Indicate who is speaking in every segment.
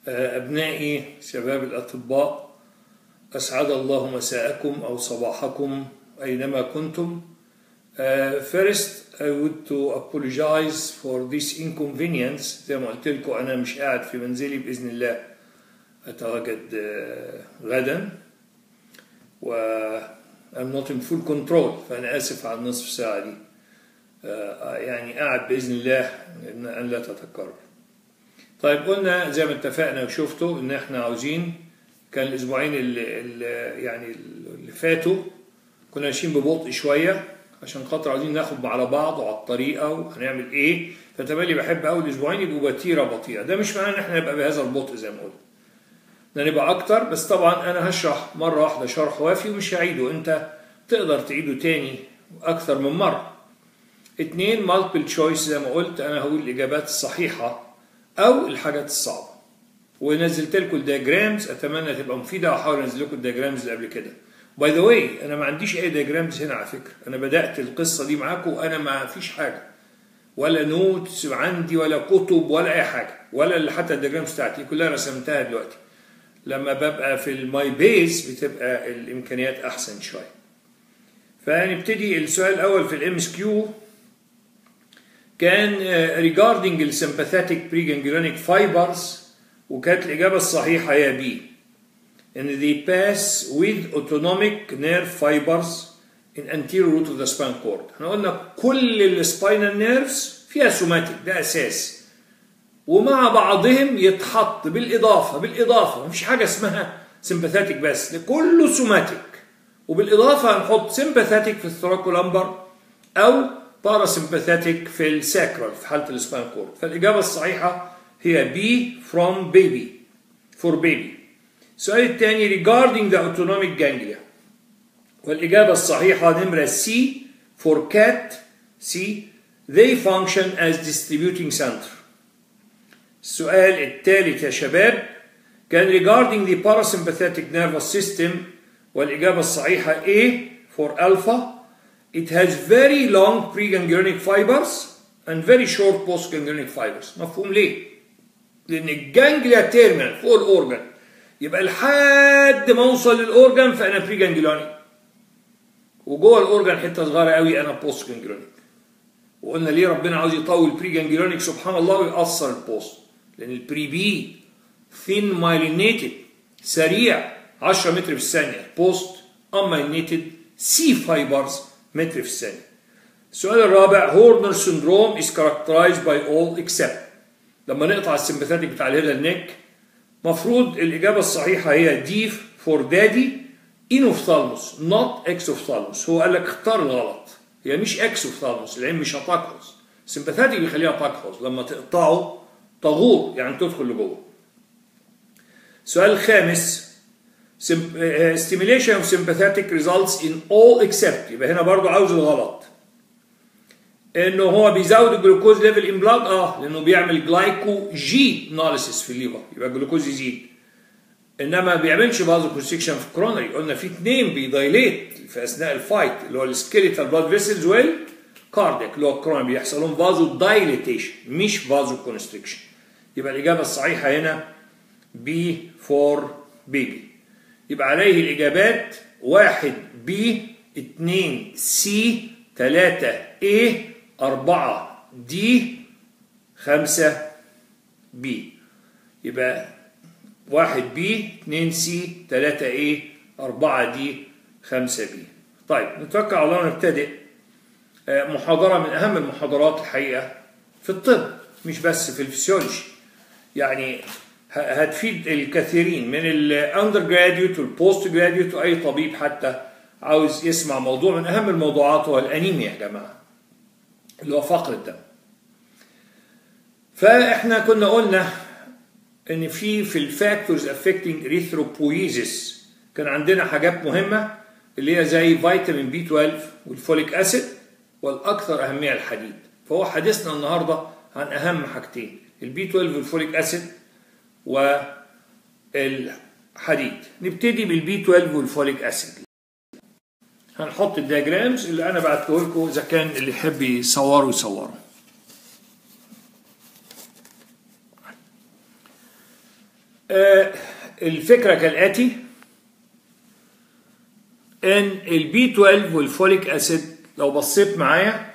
Speaker 1: أبنائي شباب الأطباء أسعد الله مساءكم أو صباحكم أينما كنتم. Uh, first, I would to apologize for this inconvenience زي ما قلت لكم أنا مش قاعد في منزلي بإذن الله أتواجد uh, غدا و I'm not in full control فأنا آسف على النصف ساعة دي uh, يعني قاعد بإذن الله إن, أن لا تتكرر طيب قلنا زي ما اتفقنا وشفتوا إن إحنا عاوزين كان الأسبوعين اللي, اللي يعني اللي فاتوا كنا ماشيين ببطء شوية عشان خاطر عايزين ناخد على بعض وعلى الطريقه وهنعمل ايه فتملي بحب اول اسبوعين يبقوا بتيره بطيئه ده مش معناه ان احنا نبقى بهذا البطء زي ما قلت ده نبقى اكتر بس طبعا انا هشرح مره واحده شرح وافي ومش هعيده انت تقدر تعيده تاني اكثر من مره اتنين مالتيبل تشويس زي ما قلت انا هقول الاجابات الصحيحه او الحاجات الصعبه ونزلت لكم الدياجرامز اتمنى تبقى مفيده واحاول انزل لكم الدياجرامز اللي قبل كده باي ذا واي انا ما عنديش اي دياجرامز هنا على فكره انا بدات القصه دي معاكم وانا ما فيش حاجه ولا نوتس عندي ولا كتب ولا اي حاجه ولا اللي حتى الدياجرامز بتاعتي كلها رسمتها دلوقتي لما ببقى في الماي بيز بتبقى الامكانيات احسن شويه فنبتدي السؤال الاول في الام اس كيو كان regarding السمباثيتك بريجانجلونيك فايبرز وكانت الاجابه الصحيحه هي بي and they pass with autonomic nerve fibers in anterior root of the spinal cord. احنا قلنا كل السباينال نيرفز فيها سوماتيك ده اساس. ومع بعضهم يتحط بالاضافه بالاضافه مفيش حاجه اسمها سمباثيتك بس كله سوماتيك. وبالاضافه هنحط سمباثيتك في الثراكولامبر او باراسمباثيتك في الساكرال في حاله السباينال كورد. فالاجابه الصحيحه هي بي from baby for baby. السؤال الثاني regarding the autonomic ganglia والإجابة الصحيحة نمرة C for cat C they function as distributing center السؤال الثالث يا شباب كان regarding the parasympathetic nervous system والإجابة الصحيحة A for alpha it has very long preganglionic fibers and very short postganglionic fibers مفهوم ليه؟ لأن الجانجليا تيرمينال فوق الأورجن يبقى لحد ما اوصل للاورجن فانا بري جانجلونيك وجوه الاورجن حته صغيره قوي انا بوست جانجلونيك وقلنا ليه ربنا عاوز يطول بري جانجلونيك سبحان الله ويأثر البوست لان البري بي ثين مايلينيتد سريع 10 متر في الثانيه بوست امايلينيتد سي فايبرز متر في الثانيه السؤال الرابع هورنر syndrome is characterized by all except لما نقطع السمباثيتك بتاع الهيدا النك مفروض الإجابة الصحيحة هي دي فور دادي انوفثالموس نوت اكسوفثالموس هو قال لك اختار الغلط هي مش اكسوفثالموس العين مش هتقحص سمباثاتيك بيخليها تقحص لما تقطعه تغور يعني تدخل لجوه السؤال الخامس stimulation of sympathetic results in all except يبقى هنا برضو عاوز الغلط انه هو بيزود الجلوكوز ليفل ان بلاد اه لانه بيعمل جلايكو جي ناليسيس في الليفر يبقى الجلوكوز يزيد انما ما بيعملش فازو كونستريكشن في الكرونري قلنا في اثنين بيدايليت في اثناء الفايت اللي هو السكيليتال بلاد فيسلز وال كاردياك اللي هو الكرونري بيحصل لهم فازو دايليتيشن مش فازو كونستريكشن يبقى الاجابه الصحيحه هنا بي فور بيبي يبقى عليه الاجابات واحد بي اثنين سي ثلاثة ايه أربعة دي خمسة بي يبقى واحد بي اتنين سي تلاتة ايه أربعة دي خمسة بي طيب نتوكل على الله نبتدئ محاضرة من أهم المحاضرات الحقيقة في الطب مش بس في الفسيولوجي يعني هتفيد الكثيرين من الاندر جراديوت والبوست جراديوت واي طبيب حتى عاوز يسمع موضوع من اهم الموضوعات هو الانيميا يا جماعه اللي هو فقر الدم فاحنا كنا قلنا ان في في الفاكتورز افكتنج اريثروبويزيس كان عندنا حاجات مهمه اللي هي زي فيتامين بي 12 والفوليك اسيد والاكثر اهميه الحديد فهو حديثنا النهارده عن اهم حاجتين البي 12 والفوليك اسيد والحديد نبتدي بالبي 12 والفوليك اسيد هنحط الدياجرامز اللي انا بعته لكم اذا كان اللي يحب يصوره يصوره آه الفكره كالاتي ان البي 12 والفوليك اسيد لو بصيت معايا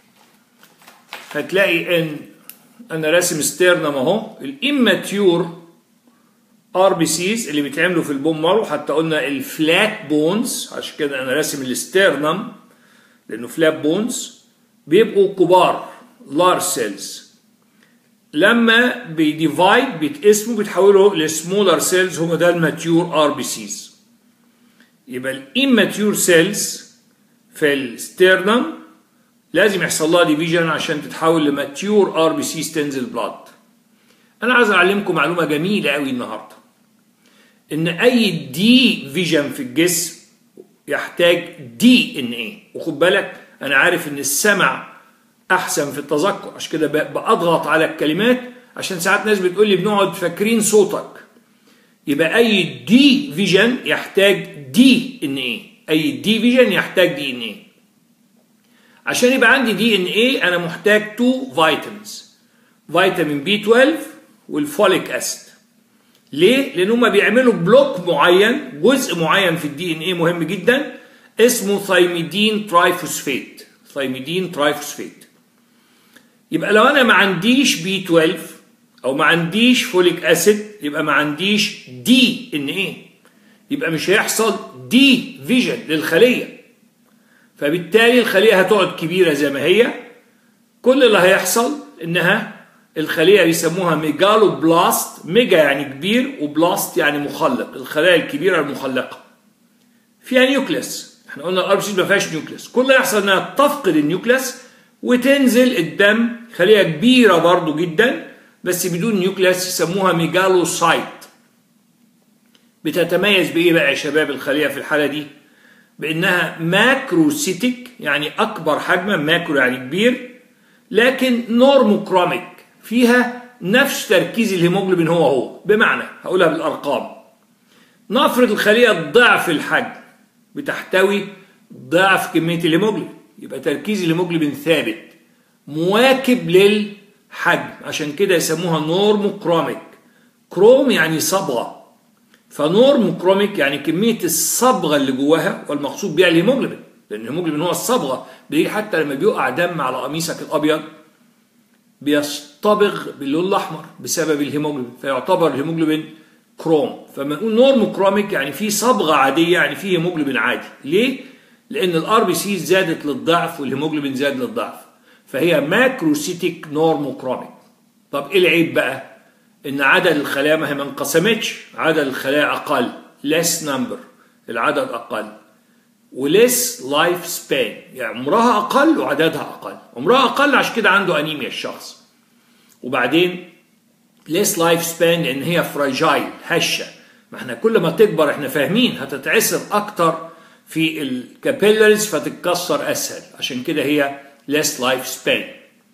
Speaker 1: هتلاقي ان انا راسم ستيرنم اهو الاماتيور ار بي سيز اللي بيتعملوا في البون مارو حتى قلنا الفلات بونز عشان كده انا راسم الستيرنم لانه فلات بونز بيبقوا كبار لارج سيلز لما بيديفايد بيتقسموا بيتحولوا لسمولر سيلز هم ده الماتيور ار بي سيز يبقى الاماتيور سيلز في الستيرنم لازم يحصل لها ديفيجن عشان تتحول لماتيور ار بي سيز تنزل بلاد انا عايز اعلمكم معلومه جميله قوي النهارده ان اي دي فيجن في الجسم يحتاج دي ان ايه وخد بالك انا عارف ان السمع احسن في التذكر عشان كده بضغط على الكلمات عشان ساعات ناس بتقول لي بنقعد فاكرين صوتك يبقى اي دي فيجن يحتاج دي ان ايه اي دي فيجن يحتاج دي ان ايه عشان يبقى عندي دي ان ايه انا محتاج تو فيتامينز فيتامين بي 12 والفوليك اسيد ليه؟ لان هم بيعملوا بلوك معين جزء معين في الدي ان ايه مهم جدا اسمه ثايميدين ترايفوسفيت ثايميدين ترايفوسفيت يبقى لو انا ما عنديش بي 12 او ما عنديش فوليك اسيد يبقى ما عنديش دي ان ايه يبقى مش هيحصل دي فيجن للخليه فبالتالي الخليه هتقعد كبيره زي ما هي كل اللي هيحصل انها الخليه بيسموها ميجالو بلاست ميجا يعني كبير وبلاست يعني مخلق الخلايا الكبيره المخلقه فيها نيوكليس احنا قلنا الار ما فيهاش نيوكليس كل اللي يحصل انها تفقد النيوكليس وتنزل الدم خليه كبيره برضو جدا بس بدون نيوكليس يسموها ميجالوسايت بتتميز بايه بقى يا شباب الخليه في الحاله دي بانها ماكروسيتيك يعني اكبر حجما ماكرو يعني كبير لكن نورموكروميك فيها نفس تركيز الهيموجلوبين هو هو بمعنى هقولها بالارقام نفرض الخليه ضعف الحجم بتحتوي ضعف كميه الهيموجلوبين يبقى تركيز الهيموجلوبين ثابت مواكب للحجم عشان كده يسموها نورموكروميك كروم يعني صبغه فنورموكروميك يعني كميه الصبغه اللي جواها والمقصود بيها الهيموجلوبين لان الهيموجلوبين هو الصبغه بيجي حتى لما بيقع دم على قميصك الابيض بيصطبغ باللون الاحمر بسبب الهيموجلوبين فيعتبر الهيموجلوبين كروم فما نقول نورموكروميك يعني في صبغه عاديه يعني في هيموجلوبين عادي ليه لان الار بي سي زادت للضعف والهيموجلوبين زاد للضعف فهي ماكروسيتيك نورموكروميك طب ايه العيب بقى ان عدد الخلايا ما هي ما انقسمتش عدد الخلايا اقل less number العدد اقل وليس لايف سبان يعني عمرها اقل وعددها اقل عمرها اقل عشان كده عنده انيميا الشخص وبعدين ليس لايف سبان لان هي فراجايل هشه ما احنا كل ما تكبر احنا فاهمين هتتعسر اكتر في الكابيلاريز فتتكسر اسهل عشان كده هي less لايف سبان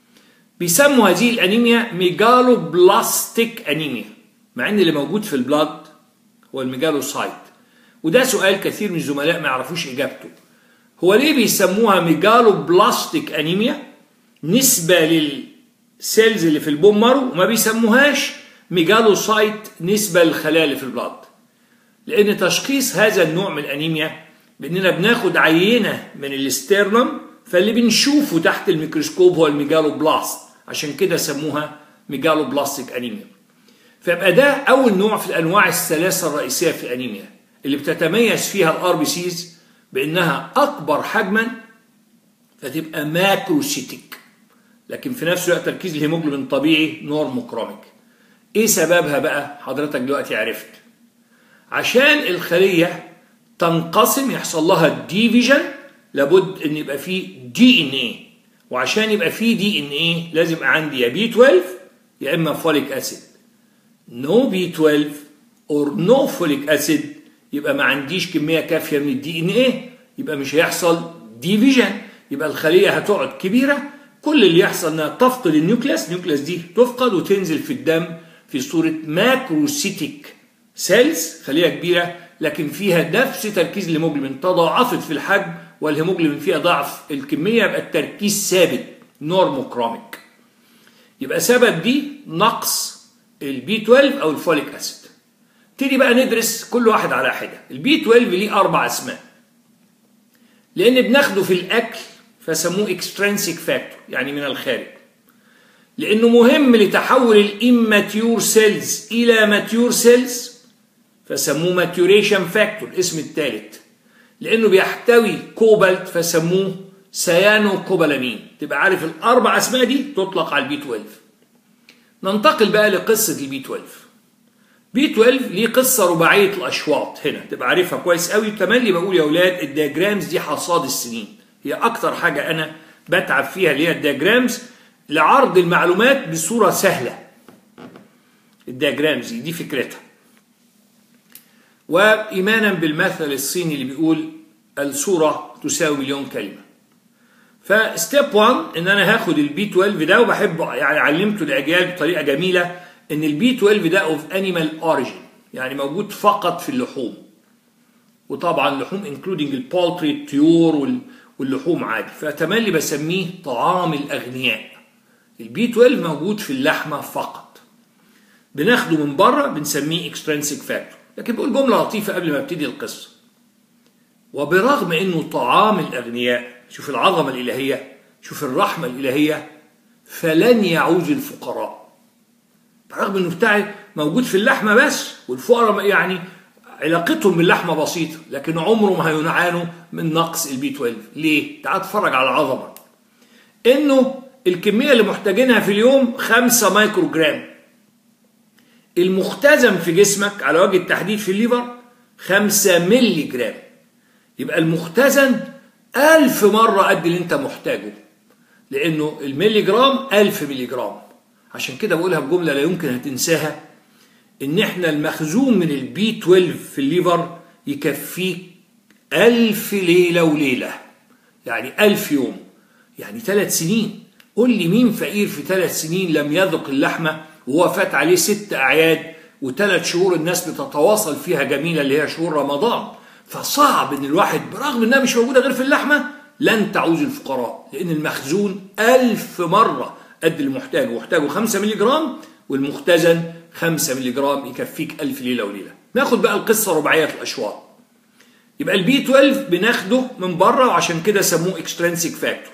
Speaker 1: بيسموا هذه الانيميا ميجالو بلاستيك انيميا مع ان اللي موجود في البلاد هو الميجالوسايت وده سؤال كثير من الزملاء ما يعرفوش اجابته هو ليه بيسموها ميجالو بلاستيك انيميا نسبه للسيلز اللي في البون مارو وما بيسموهاش ميجالوسايت نسبه للخلايا اللي في البلاد لان تشخيص هذا النوع من الانيميا باننا بناخد عينه من الاسترنم فاللي بنشوفه تحت الميكروسكوب هو الميجالو بلاست عشان كده سموها ميجالو بلاستيك انيميا فيبقى ده اول نوع في الانواع الثلاثه الرئيسيه في الانيميا اللي بتتميز فيها الار بي سيز بانها اكبر حجما فتبقى ماكروسيتيك لكن في نفس الوقت تركيز الهيموجلوبين طبيعي نورموكروميك ايه سببها بقى حضرتك دلوقتي عرفت عشان الخليه تنقسم يحصل لها ديفيجن لابد ان يبقى فيه دي ان ايه وعشان يبقى فيه دي ان ايه لازم يبقى عندي يا بي 12 يا اما فوليك اسيد نو بي 12 اور نو فوليك اسيد يبقى ما عنديش كميه كافيه من الدي ان ايه يبقى مش هيحصل ديفيجن يبقى الخليه هتقعد كبيره كل اللي يحصل انها تفقد النيوكليس النيوكليس دي تفقد وتنزل في الدم في صوره ماكروسيتيك سيلز خليه كبيره لكن فيها نفس تركيز الهيموجلوبين تضاعفت في الحجم والهيموجلوبين فيها ضعف الكميه يبقى التركيز ثابت نورموكروميك يبقى سبب دي نقص البي 12 او الفوليك اسيد نبتدي بقى ندرس كل واحد على حده البي 12 ليه اربع اسماء لان بناخده في الاكل فسموه اكسترنسيك فاكتور يعني من الخارج لانه مهم لتحول الاماتيور سيلز الى ماتيور سيلز فسموه ماتيوريشن فاكتور اسم الثالث لانه بيحتوي كوبالت فسموه سيانو كوبالامين تبقى عارف الاربع اسماء دي تطلق على البي 12 ننتقل بقى لقصه البي 12 بي 12 ليه قصه رباعيه الاشواط هنا تبقى عارفها كويس قوي تملي بقول يا اولاد الدياجرامز دي حصاد السنين هي اكتر حاجه انا بتعب فيها اللي هي الدياجرامز لعرض المعلومات بصوره سهله الدياجرامز دي فكرتها وإيمانا بالمثل الصيني اللي بيقول الصورة تساوي مليون كلمة فستيب 1 ان انا هاخد البي 12 ده وبحب يعني علمته الاجيال بطريقه جميله ان البي 12 ده اوف انيمال اوريجين يعني موجود فقط في اللحوم وطبعا اللحوم انكلودنج البولتري الطيور واللحوم عادي فتملي بسميه طعام الاغنياء البي 12 موجود في اللحمه فقط بناخده من بره بنسميه اكسترنسيك فاكتور لكن بقول جملة لطيفة قبل ما ابتدي القصة وبرغم انه طعام الاغنياء شوف العظمة الالهية شوف الرحمة الالهية فلن يعوز الفقراء برغم انه بتاعي موجود في اللحمة بس والفقراء يعني علاقتهم باللحمة بسيطة لكن عمره ما هينعانوا من نقص البي 12 ليه؟ تعال اتفرج على العظمة انه الكمية اللي محتاجينها في اليوم 5 مايكرو جرام المختزن في جسمك على وجه التحديد في الليفر 5 ملي جرام يبقى المختزن ألف مرة قد اللي أنت محتاجه لأنه الملي جرام ألف ملي جرام عشان كده بقولها بجملة لا يمكن هتنساها إن إحنا المخزون من البي 12 في الليفر يكفيك ألف ليلة وليلة يعني ألف يوم يعني ثلاث سنين قول لي مين فقير في ثلاث سنين لم يذق اللحمة وهو فات عليه ست أعياد وثلاث شهور الناس بتتواصل فيها جميلة اللي هي شهور رمضان فصعب ان الواحد برغم انها مش موجودة غير في اللحمة لن تعوز الفقراء لان المخزون ألف مرة قد اللي محتاجه محتاجه 5 مللي جرام والمختزن 5 مللي جرام يكفيك ألف ليلة وليلة ناخد بقى القصة رباعية الأشواط يبقى البي 12 بناخده من بره وعشان كده سموه اكسترنسيك فاكتور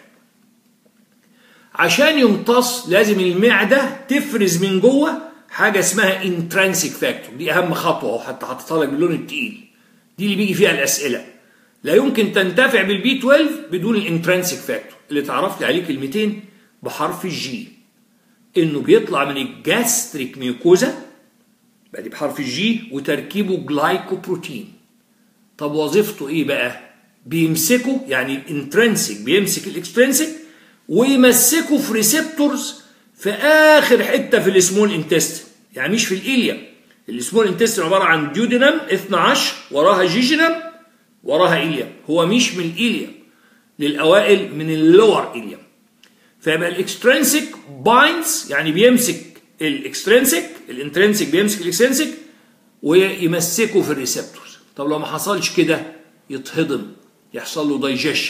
Speaker 1: عشان يمتص لازم المعدة تفرز من جوه حاجة اسمها انترنسيك فاكتور دي أهم خطوة أهو حتى حطيتها لك باللون التقيل دي اللي بيجي فيها الأسئلة لا يمكن تنتفع بالبي 12 بدون الانترنسيك فاكتور اللي تعرف لي عليه كلمتين بحرف الجي انه بيطلع من الجاستريك ميوكوزا بقى دي بحرف الجي وتركيبه جلايكوبروتين طب وظيفته ايه بقى بيمسكه يعني الانترنسيك بيمسك الاكسترنسيك ويمسكه في ريسبتورز في اخر حته في السمول انتستين يعني مش في الاليا السمول انتستين عباره عن ديودينم 12 وراها جيجينم وراها إليا هو مش من الإليا للأوائل من اللور إليا فيبقى الاكسترنسيك بايندز يعني بيمسك الاكسترنسيك الانترنسيك بيمسك الاكسترنسيك ويمسكه في الريسبتورز طب لو ما حصلش كده يتهضم يحصل له دايجيشن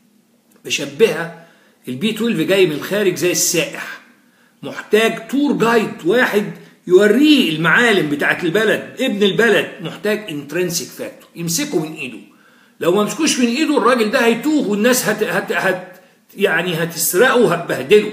Speaker 1: بشبهها البي 12 جاي من الخارج زي السائح محتاج تور جايد واحد يوريه المعالم بتاعت البلد ابن البلد محتاج انترنسيك فاكتور يمسكه من ايده لو ما مسكوش من ايده الراجل ده هيتوه والناس هت, هت, هت يعني هتسرقه وهتبهدله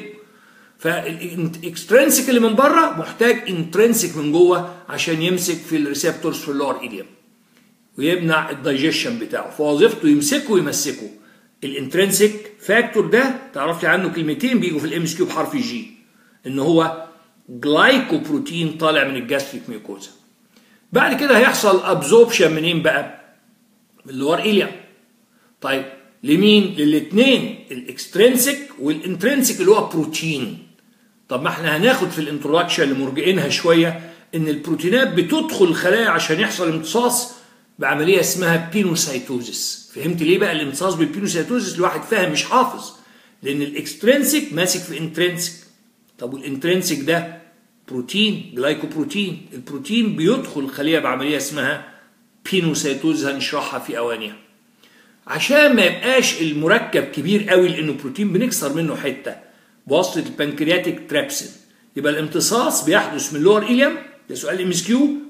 Speaker 1: فالاكسترنسيك اللي من بره محتاج انترنسيك من جوه عشان يمسك في الريسبتورز في اللور ايديم ويمنع الدايجيشن بتاعه فوظيفته يمسكه ويمسكه الانترنسيك فاكتور ده تعرف لي عنه كلمتين بيجوا في الام اس كيو بحرف جي ان هو جلايكوبروتين طالع من الجاستريك ميوكوزا بعد كده هيحصل ابزوربشن منين بقى من اللور ايليا طيب لمين للاثنين الاكسترنسيك والانترنسيك اللي هو بروتين طب ما احنا هناخد في الانترودكشن اللي مرجئينها شويه ان البروتينات بتدخل الخلايا عشان يحصل امتصاص بعمليه اسمها بينوسايتوزيس فهمت ليه بقى الامتصاص بالبينوسايتوزيس الواحد فاهم مش حافظ لان الاكسترنسيك ماسك في الانترنسيك طب والانترنسيك ده بروتين جلايكوبروتين البروتين بيدخل الخليه بعمليه اسمها بينوسايتوز هنشرحها في اوانها عشان ما يبقاش المركب كبير قوي لانه بروتين بنكسر منه حته بواسطه البنكرياتيك ترابسين يبقى الامتصاص بيحدث من اللور ايليم ده سؤال ام اس كيو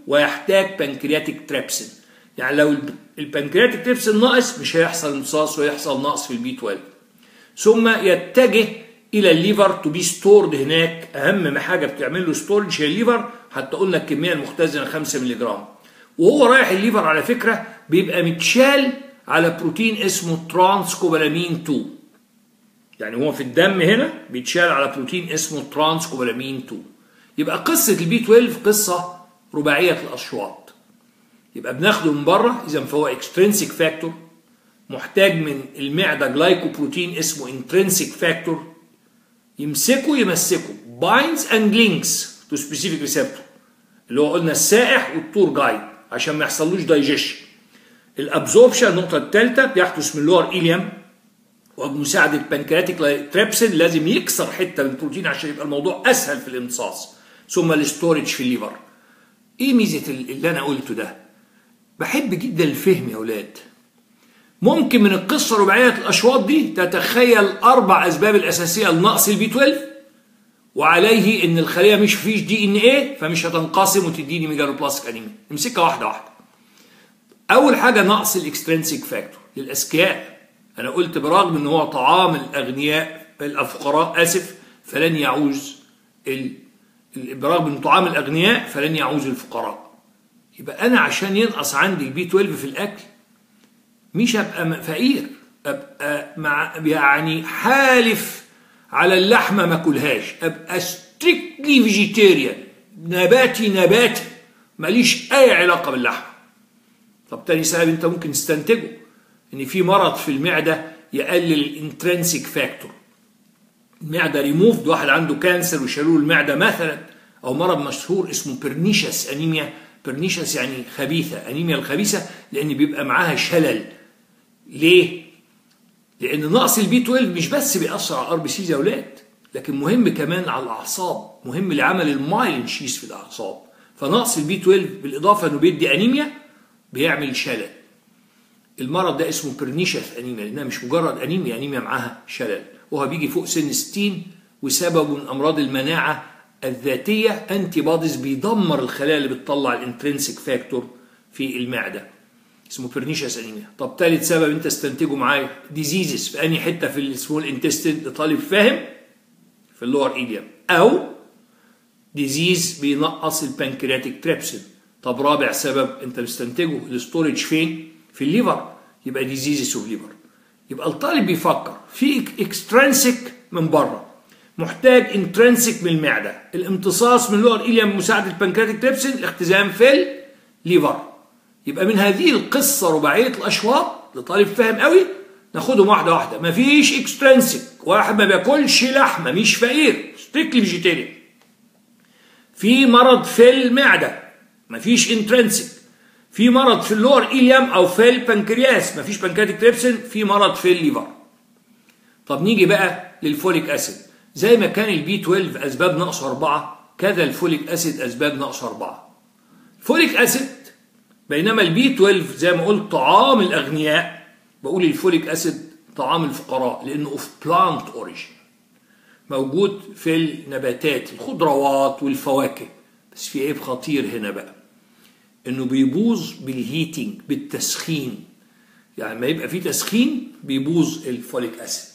Speaker 1: ويحتاج بنكرياتيك تريبسين يعني لو البنكرياتيك تريبسين ناقص مش هيحصل امتصاص ويحصل نقص في البي 12 ثم يتجه الى الليفر تو بي ستورد هناك اهم حاجه بتعمل له ستورج هي الليفر حتى قلنا الكميه المختزنه 5 مللي جرام وهو رايح الليفر على فكره بيبقى متشال على بروتين اسمه ترانسكوبالامين 2 يعني هو في الدم هنا بيتشال على بروتين اسمه ترانسكوبالامين 2 يبقى قصه البي 12 قصه رباعيه الاشواط يبقى بناخده من بره اذا فهو اكسترينسيك فاكتور محتاج من المعده جلايكوبروتين اسمه انترنسيك فاكتور يمسكه يمسكه binds and links to specific receptor اللي هو قلنا السائح والتور جايد عشان ما يحصلوش دايجيشن الابزوربشن النقطه الثالثه بيحدث من اللور ايليوم وبمساعده بنكرياتيك تريبسين لازم يكسر حته من البروتين عشان يبقى الموضوع اسهل في الامتصاص ثم الاستورج في الليفر ايه ميزه اللي انا قلته ده بحب جدا الفهم يا اولاد ممكن من القصه رباعيه الاشواط دي تتخيل اربع اسباب الاساسيه لنقص البي 12 وعليه ان الخليه مش فيش دي ان ايه فمش هتنقسم وتديني ميجالوبلاستيك انيميا نمسكها واحده واحده اول حاجه نقص الاكسترنسيك فاكتور للاذكياء انا قلت برغم ان هو طعام الاغنياء الفقراء اسف فلن يعوز ال... برغم انه طعام الاغنياء فلن يعوز الفقراء يبقى انا عشان ينقص عندي البي 12 في الاكل مش ابقى فقير ابقى مع يعني حالف على اللحمه ما اكلهاش ابقى ستريكتلي فيجيتيريان نباتي نباتي ماليش اي علاقه باللحمه طب تاني سبب انت ممكن تستنتجه ان في مرض في المعده يقلل الانترنسيك فاكتور المعده ريموفد واحد عنده كانسر وشالوا المعده مثلا او مرض مشهور اسمه بيرنيشس انيميا بيرنيشس يعني خبيثه انيميا الخبيثه لان بيبقى معاها شلل ليه؟ لأن نقص البي 12 مش بس بيأثر على الار بي سيز يا أولاد لكن مهم كمان على الأعصاب مهم لعمل المايلين شيس في الأعصاب فنقص البي 12 بالإضافة إنه بيدي أنيميا بيعمل شلل المرض ده اسمه برنيشس أنيميا لأنها مش مجرد أنيميا أنيميا معاها شلل وهو بيجي فوق سن 60 وسببه من أمراض المناعة الذاتية أنتي بوديز بيدمر الخلايا اللي بتطلع الانترنسيك فاكتور في المعده اسمه بيرنيشيس انيميا طب ثالث سبب انت استنتجه معايا ديزيزز في انهي حته في السمول انتستين لطالب فاهم في اللور ايديوم او ديزيز بينقص البنكرياتيك تريبسين طب رابع سبب انت مستنتجه الاستورج فين في الليفر يبقى ديزيزز اوف ليفر يبقى الطالب بيفكر في اكسترنسيك من بره محتاج انترنسيك من المعده الامتصاص من اللور ايليوم مساعده البنكرياتيك تريبسين الاختزام في الليفر يبقى من هذه القصه رباعيه الاشواط لطالب فاهم قوي ناخدهم واحده واحده مفيش اكسترنسيك واحد ما بياكلش لحمه مش فقير ستريكلي فيجيتيريان في مرض في المعده مفيش انترنسيك في مرض في اللور ايليوم او في البنكرياس مفيش بنكرياتيك تريبسين في مرض في الليفر طب نيجي بقى للفوليك اسيد زي ما كان البي 12 اسباب نقص أربعة كذا الفوليك اسيد اسباب نقص أربعة فوليك اسيد بينما البي 12 زي ما قلت طعام الاغنياء بقول الفوليك اسيد طعام الفقراء لانه اوف بلانت اوريجين موجود في النباتات الخضروات والفواكه بس في عيب خطير هنا بقى انه بيبوظ بالهيتنج بالتسخين يعني ما يبقى في تسخين بيبوظ الفوليك اسيد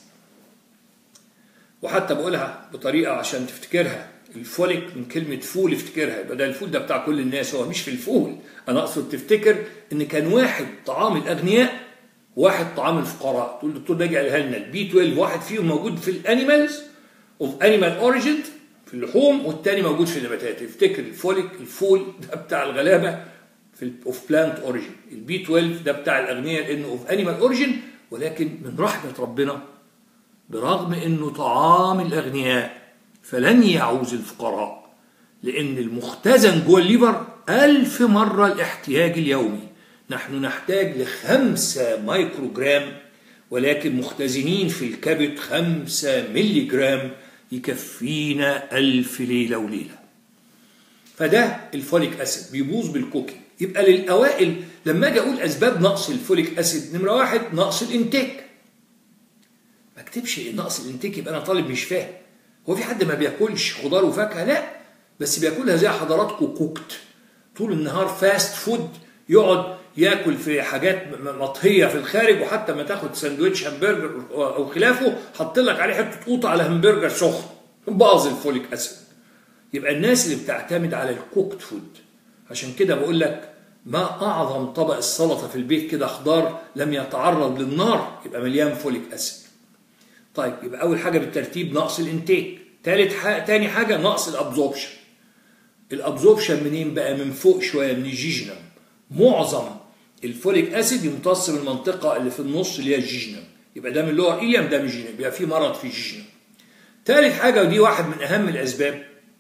Speaker 1: وحتى بقولها بطريقه عشان تفتكرها الفوليك من كلمة فول افتكرها يبقى ده الفول ده بتاع كل الناس هو مش في الفول أنا أقصد تفتكر إن كان واحد طعام الأغنياء واحد طعام الفقراء تقول الدكتور ده قالها لنا البي 12 واحد فيهم موجود في الانيمالز اوف انيمال اوريجين في اللحوم والتاني موجود في النباتات افتكر الفوليك الفول ده بتاع الغلابه في اوف بلانت اوريجين البي 12 ده بتاع الاغنياء لانه اوف انيمال اوريجين ولكن من رحمه ربنا برغم انه طعام الاغنياء فلن يعوز الفقراء لأن المختزن جوه الليفر ألف مرة الاحتياج اليومي نحن نحتاج لخمسة مايكرو جرام ولكن مختزنين في الكبد خمسة ملي جرام يكفينا ألف ليلة وليلة فده الفوليك أسيد بيبوظ بالكوكي يبقى للأوائل لما أجي أقول أسباب نقص الفوليك أسيد نمرة واحد نقص الإنتاج ما اكتبش نقص الإنتاج يبقى أنا طالب مش فاهم هو في حد ما بياكلش خضار وفاكهه لا بس بياكلها زي حضراتكم كوكت طول النهار فاست فود يقعد ياكل في حاجات مطهيه في الخارج وحتى ما تاخد ساندوتش همبرجر او خلافه حط لك عليه حته قوطه على همبرجر سخن باظ الفوليك اسيد يبقى الناس اللي بتعتمد على الكوكت فود عشان كده بقول لك ما اعظم طبق السلطه في البيت كده خضار لم يتعرض للنار يبقى مليان فوليك اسيد طيب يبقى اول حاجه بالترتيب نقص الانتيك ثالث حاجه تاني حاجه نقص الابزوربشن الابزوربشن منين بقى من فوق شويه من الجيجنم معظم الفوليك اسيد يمتص من المنطقه اللي في النص اللي هي الجيجنم يبقى ده من اللور ايليم ده من الجيجنم يبقى في مرض في الجيجنم ثالث حاجه ودي واحد من اهم الاسباب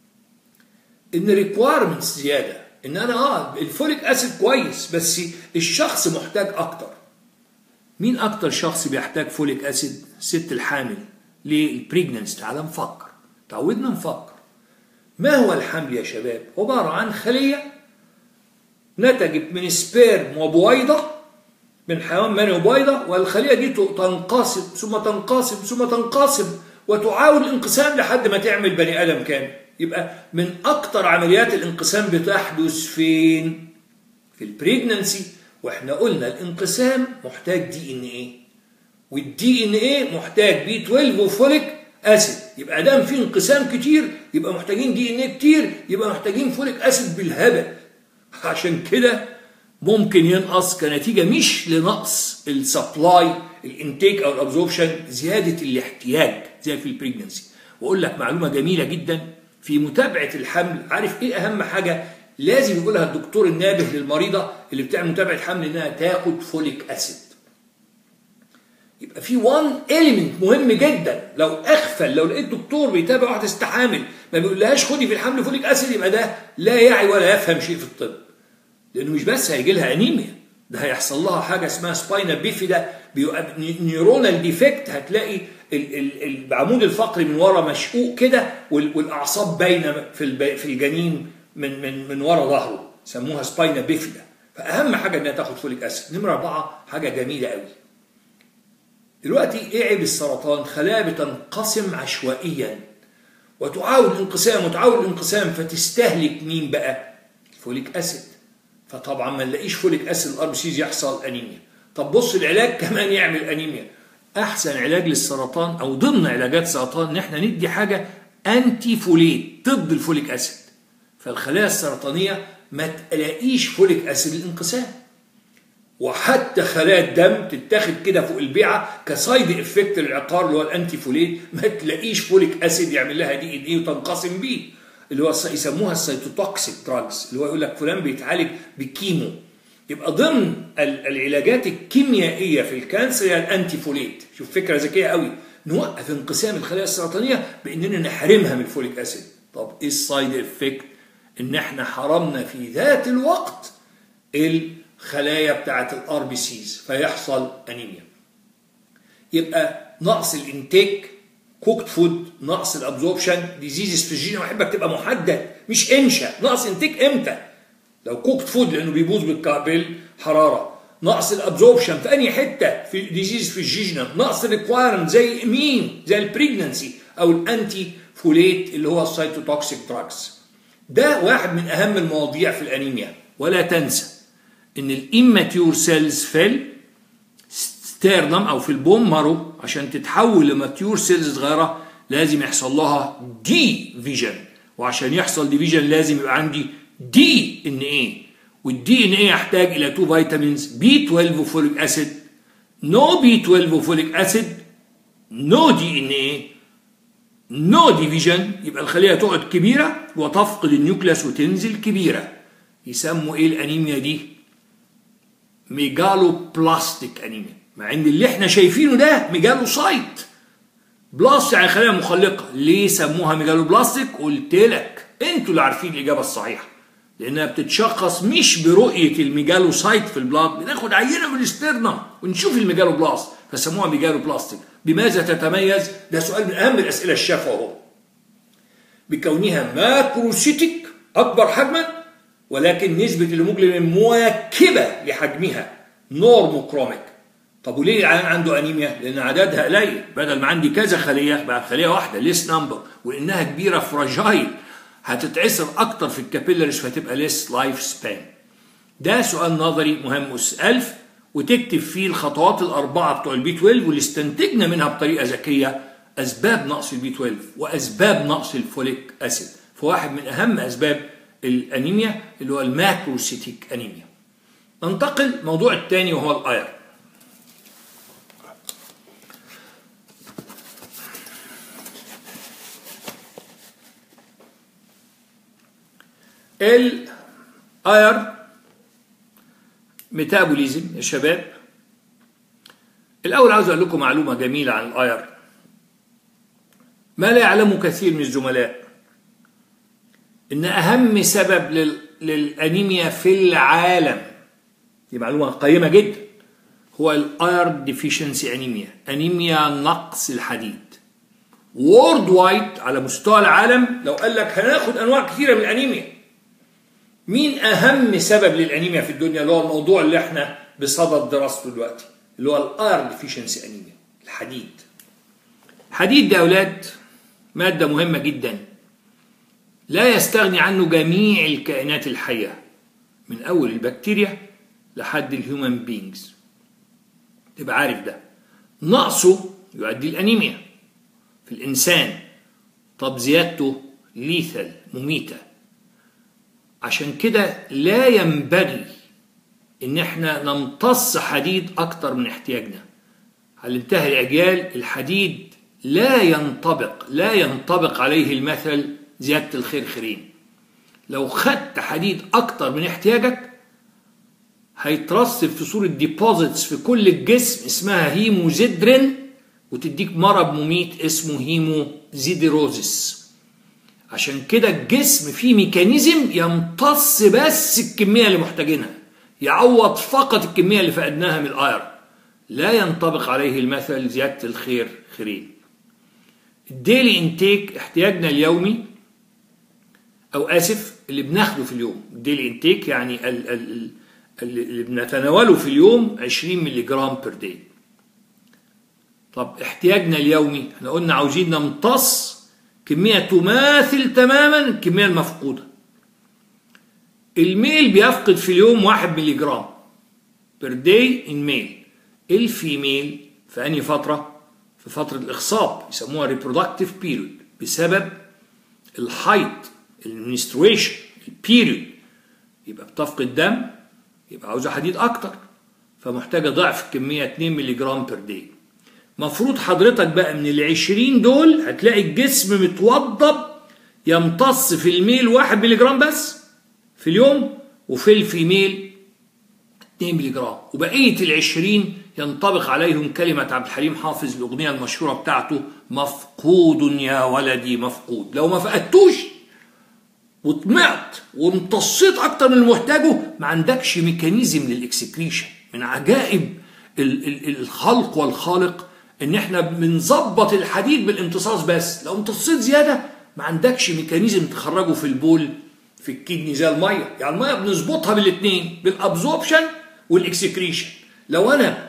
Speaker 1: ان ريكويرمنتس زياده ان انا اه الفوليك اسيد كويس بس الشخص محتاج اكتر مين اكتر شخص بيحتاج فوليك اسيد ست الحامل للبريجننس تعال نفكر تعودنا نفكر ما هو الحمل يا شباب عباره عن خليه نتجت من سبيرم وبويضه من حيوان مني وبويضه والخليه دي تنقسم ثم تنقسم ثم تنقسم وتعاود الانقسام لحد ما تعمل بني ادم كامل يبقى من اكتر عمليات الانقسام بتحدث فين في البريجننسي واحنا قلنا الانقسام محتاج دي ان ايه والدي ان ايه محتاج بي 12 وفوليك اسيد يبقى دام في انقسام كتير يبقى محتاجين دي ان ايه كتير يبقى محتاجين فوليك اسيد بالهبل عشان كده ممكن ينقص كنتيجه مش لنقص السبلاي الانتيك او الابزوربشن زياده الاحتياج زي في البريجننسي واقول لك معلومه جميله جدا في متابعه الحمل عارف ايه اهم حاجه لازم يقولها الدكتور النابه للمريضه اللي بتعمل متابعه حمل انها تاخد فوليك اسيد يبقى في وان اليمنت مهم جدا لو اغفل لو لقيت دكتور بيتابع واحده استحامل ما بيقولهاش خدي في الحمل فوليك اسيد يبقى ده لا يعي ولا يفهم شيء في الطب لانه مش بس هيجي لها انيميا ده هيحصل لها حاجه اسمها سباينا بيفيدا نيورونال ديفكت هتلاقي العمود الفقري من ورا مشقوق كده والاعصاب باينه في في الجنين من من من ورا ظهره سموها سباينا بيفيدا فاهم حاجه انها تاخد فوليك اسيد نمره اربعه حاجه جميله قوي دلوقتي ايه عيب السرطان خلايا بتنقسم عشوائيا وتعاود الانقسام وتعاود الانقسام فتستهلك مين بقى الفوليك اسيد فطبعا ما نلاقيش فوليك اسيد الار بي سيز يحصل انيميا طب بص العلاج كمان يعمل انيميا احسن علاج للسرطان او ضمن علاجات السرطان ان احنا ندي حاجه انتي فوليت ضد الفوليك اسيد فالخلايا السرطانيه ما تلاقيش فوليك اسيد الانقسام وحتى خلايا الدم تتاخد كده فوق البيعه كسايد افكت للعقار اللي هو الانتي فوليت ما تلاقيش فوليك اسيد يعمل لها دي ان ايه وتنقسم بيه اللي هو يسموها السيتوتوكسيك دراجز اللي هو يقول لك فلان بيتعالج بكيمو يبقى ضمن العلاجات الكيميائيه في الكانسر هي الانتي فوليت شوف فكره ذكيه قوي نوقف انقسام الخلايا السرطانيه باننا نحرمها من الفوليك اسيد طب ايه السايد افكت ان احنا حرمنا في ذات الوقت الخلايا بتاعه الار بي سيز فيحصل انيميا يبقى نقص الانتيك كوكت فود نقص الابزوربشن ديزيزز في الجين احبك تبقى محدد مش انشا نقص انتيك امتى لو كوكت فود لانه بيبوظ بالحراره نقص الابزوربشن في انهي حته في ديزيز في الجيجنم نقص الريكوايرمنت زي مين زي البريجننسي او الانتي فوليت اللي هو السيتوتوكسيك دراجز ده واحد من اهم المواضيع في الانيميا ولا تنسى ان الاماتيور سيلز في ستيرنم او في البون مارو عشان تتحول لماتيور سيلز صغيره لازم يحصل لها دي فيجن وعشان يحصل ديفيجن لازم يبقى عندي دي ان ايه والدي ان ايه يحتاج الى تو فيتامينز بي 12 وفوليك اسيد نو بي 12 وفوليك اسيد نو دي ان ايه نو ديفيجن يبقى الخليه تقعد كبيره وتفقد النيوكليس وتنزل كبيره يسموا ايه الانيميا دي ميجالو بلاستيك انيميا مع ان اللي احنا شايفينه ده ميجالو سايت بلاست يعني خلايا مخلقه ليه سموها ميجالو بلاستيك قلت لك انتوا اللي عارفين الاجابه الصحيحه لانها بتتشخص مش برؤيه الميجالو سايت في البلاد بناخد عينه من الاسترنم ونشوف الميجالو بلاست فسموها ميجالو بلاستيك بماذا تتميز ده سؤال من اهم الاسئله الشافه اهو بكونها ماكروسيتيك اكبر حجما ولكن نسبه الهيموجلوبين مواكبه لحجمها نورموكروميك طب وليه العيان عنده انيميا؟ لان عددها قليل بدل ما عندي كذا خليه بقى خليه واحده ليس نمبر وانها كبيره فراجايل هتتعسر اكتر في الكابيلاريز فهتبقى ليس لايف سبان ده سؤال نظري مهم اس 1000 وتكتب فيه الخطوات الاربعه بتوع البي 12 واللي استنتجنا منها بطريقه ذكيه اسباب نقص البي 12 واسباب نقص الفوليك اسيد فواحد من اهم اسباب الانيميا اللي هو الماكروسيتيك انيميا ننتقل الموضوع الثاني وهو الاير الاير ميتابوليزم يا شباب الاول عاوز اقول لكم معلومه جميله عن الاير ما لا يعلمه كثير من الزملاء ان اهم سبب لل... للانيميا في العالم دي معلومه قيمه جدا هو الاير ديفيشنسي انيميا انيميا نقص الحديد وورد وايد على مستوى العالم لو قال لك هناخد انواع كثيره من الانيميا مين اهم سبب للانيميا في الدنيا اللي هو الموضوع اللي احنا بصدد دراسته دلوقتي اللي هو الاير ديفيشنسي انيميا الحديد الحديد ده يا اولاد ماده مهمه جدا لا يستغني عنه جميع الكائنات الحيه من اول البكتيريا لحد الهيومن بينجز تبقى عارف ده نقصه يؤدي الانيميا في الانسان طب زيادته ليثل مميته عشان كده لا ينبغي ان احنا نمتص حديد اكتر من احتياجنا علمتها الاجيال الحديد لا ينطبق لا ينطبق عليه المثل زيادة الخير خيرين لو خدت حديد اكتر من احتياجك هيترسب في صورة ديبوزيتس في كل الجسم اسمها هيموزيدرين وتديك مرض مميت اسمه هيموزيديروزيس عشان كده الجسم فيه ميكانيزم يمتص بس الكمية اللي محتاجينها يعوض فقط الكمية اللي فقدناها من الاير لا ينطبق عليه المثل زيادة الخير خيرين الديلي انتيك احتياجنا اليومي او اسف اللي بناخده في اليوم الديلي انتيك يعني ال ال اللي بنتناوله في اليوم 20 مللي جرام بير داي طب احتياجنا اليومي احنا قلنا عاوزين نمتص كمية تماثل تماما الكمية المفقودة الميل بيفقد في اليوم 1 مللي جرام بير داي ان ميل الفيميل في انهي فترة؟ في فترة الإخصاب يسموها reproductive period بسبب الحيض المنسترويشن البيريود يبقى بتفقد دم يبقى عاوزة حديد أكتر فمحتاجة ضعف الكمية 2 مللي جرام بير داي مفروض حضرتك بقى من العشرين دول هتلاقي الجسم متوضب يمتص في الميل 1 مللي جرام بس في اليوم وفي الفيميل 2 مللي جرام وبقية العشرين ينطبق عليهم كلمة عبد الحليم حافظ الأغنية المشهورة بتاعته مفقود يا ولدي مفقود لو ما فقدتوش وطمعت وامتصيت أكتر من المحتاجه ما عندكش ميكانيزم للإكسكريشن من عجائب الخلق والخالق ان احنا بنظبط الحديد بالامتصاص بس لو امتصيت زياده ما عندكش ميكانيزم تخرجه في البول في الكدني زي الميه يعني الميه بنظبطها بالاثنين بالابزوربشن والاكسكريشن لو انا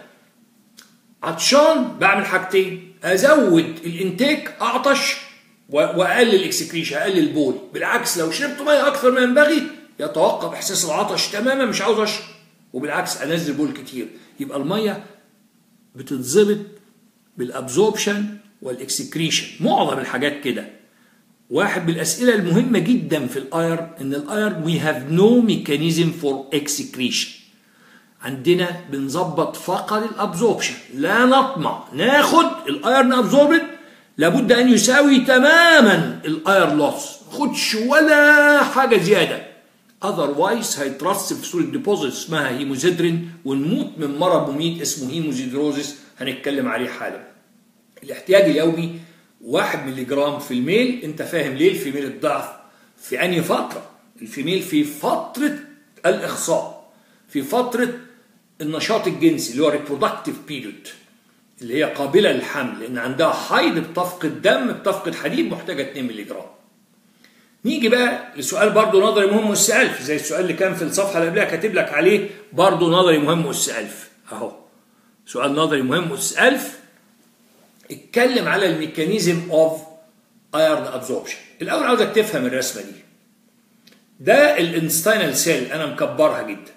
Speaker 1: عطشان بعمل حاجتين ازود الانتاج اعطش واقلل الاكسكريشن اقلل البول بالعكس لو شربت ميه اكثر ما ينبغي يتوقف احساس العطش تماما مش عاوز اشرب وبالعكس انزل بول كتير يبقى الميه بتتظبط بالابزوربشن والاكسكريشن معظم الحاجات كده واحد من الاسئله المهمه جدا في الاير ان الاير وي هاف نو ميكانيزم فور اكسكريشن عندنا بنظبط فقط الابزوربشن لا نطمع ناخد الايرن ابزوربت لابد ان يساوي تماما الاير لوس خدش ولا حاجه زياده اذروايز هيترسب في صوره ديبوزيت اسمها هيموزيدرين ونموت من مرض مميت اسمه هيموزيدروزيس هنتكلم عليه حالا الاحتياج اليومي 1 مللي جرام في الميل انت فاهم ليه الفيميل الضعف في انهي فتره الفيميل في فتره الاخصاب في فتره النشاط الجنسي اللي هو reproductive period اللي هي قابله للحمل لان عندها حيض بتفقد دم بتفقد حديد محتاجه 2 مللي جرام نيجي بقى لسؤال برضه نظري مهم اس 1000 زي السؤال اللي كان في الصفحه اللي قبلها كاتب لك عليه برضه نظري مهم اس 1000 اهو سؤال نظري مهم اس 1000 اتكلم على الميكانيزم اوف ايرن ابزوربشن الاول عاوزك تفهم الرسمه دي ده الانستينال سيل انا مكبرها جدا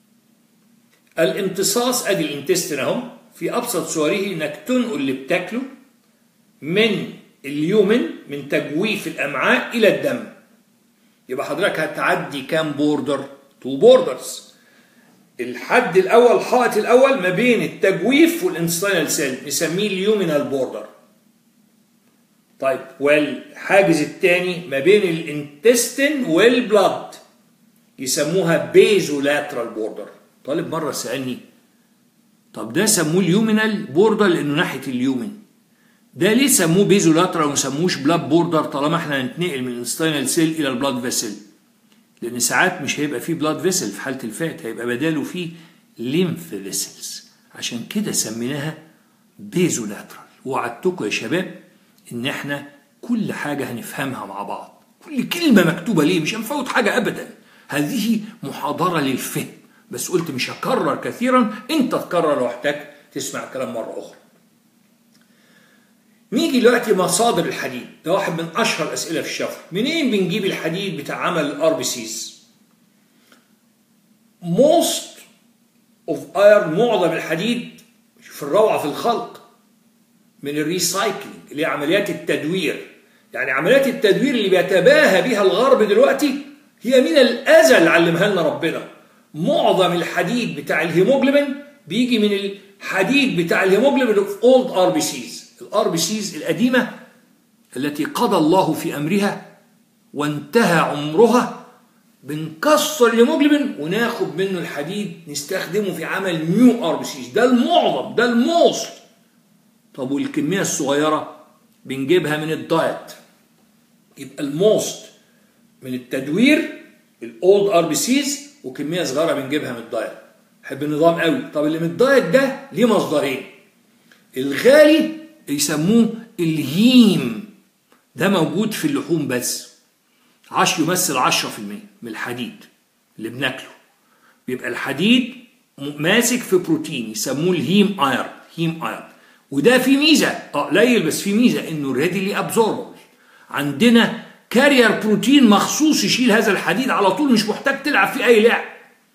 Speaker 1: الامتصاص ادي الانتستين اهو في ابسط صوره انك تنقل اللي بتاكله من اليومن من تجويف الامعاء الى الدم يبقى حضرتك هتعدي كام بوردر تو بوردرز الحد الاول الحائط الاول ما بين التجويف والانستينال سيل نسميه اليومينال بوردر طيب والحاجز الثاني ما بين الانتستين والبلاد يسموها بيزولاترال بوردر طالب مره سالني طب ده سموه اليومينال بوردر لانه ناحيه اليومن ده ليه سموه بيزولاترال وما سموش بلاد بوردر طالما احنا هنتنقل من الانستينال سيل الى البلاد فيسل لان ساعات مش هيبقى فيه بلاد فيسل في حاله الفات هيبقى بداله فيه ليمف فيسلز عشان كده سميناها بيزولاترال وعدتكم يا شباب ان احنا كل حاجه هنفهمها مع بعض كل كلمه مكتوبه ليه مش هنفوت حاجه ابدا هذه محاضره للفهم بس قلت مش هكرر كثيرا انت تكرر لو احتجت تسمع الكلام مره اخرى نيجي دلوقتي مصادر الحديد ده واحد من اشهر الاسئله في الشفر منين بنجيب الحديد بتاع عمل الار بي سيز most of iron معظم الحديد في الروعه في الخلق من الريسايكلينج اللي هي عمليات التدوير يعني عمليات التدوير اللي بيتباهى بها الغرب دلوقتي هي من الازل علمها لنا ربنا معظم الحديد بتاع الهيموجلوبين بيجي من الحديد بتاع الهيموجلوبين اوف اولد ار بي سيز الار بي سيز القديمه التي قضى الله في امرها وانتهى عمرها بنكسر الهيموجلوبين وناخد منه الحديد نستخدمه في عمل نيو ار بي سيز ده المعظم ده الموست طب والكميه الصغيره بنجيبها من الدايت يبقى الموست من التدوير الاولد ار بي سيز وكميه صغيره بنجيبها من الدايت حب النظام قوي طب اللي من الدايت ده ليه مصدرين الغالي يسموه الهيم ده موجود في اللحوم بس عش يمثل 10% من الحديد اللي بناكله بيبقى الحديد ماسك في بروتين يسموه الهيم اير هيم اير وده في ميزه اه قليل بس في ميزه انه ريديلي ابزوربل عندنا كارير بروتين مخصوص يشيل هذا الحديد على طول مش محتاج تلعب فيه اي لعب